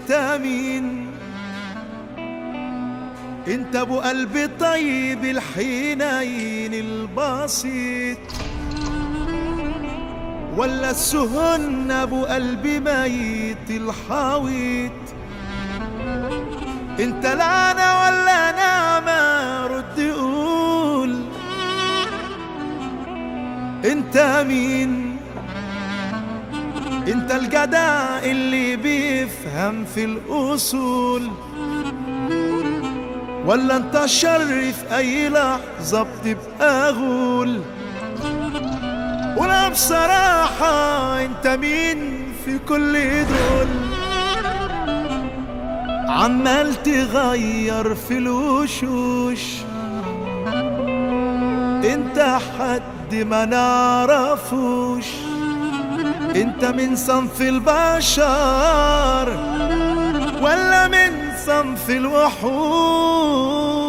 انت مين انت ابو قلب طيب الحنين البسيط ولا السهن ابو قلب ميت الحويط انت لعنة ولا نعمة رد قول انت مين انت الجدع اللي بيفهم في الاصول ولا انت الشر في اي لحظة بتبقى غول ولا بصراحة انت مين في كل دول عمال تغير في الوشوش انت حد ما نعرفوش انت من صنف البشر ولا من صنف الوحوش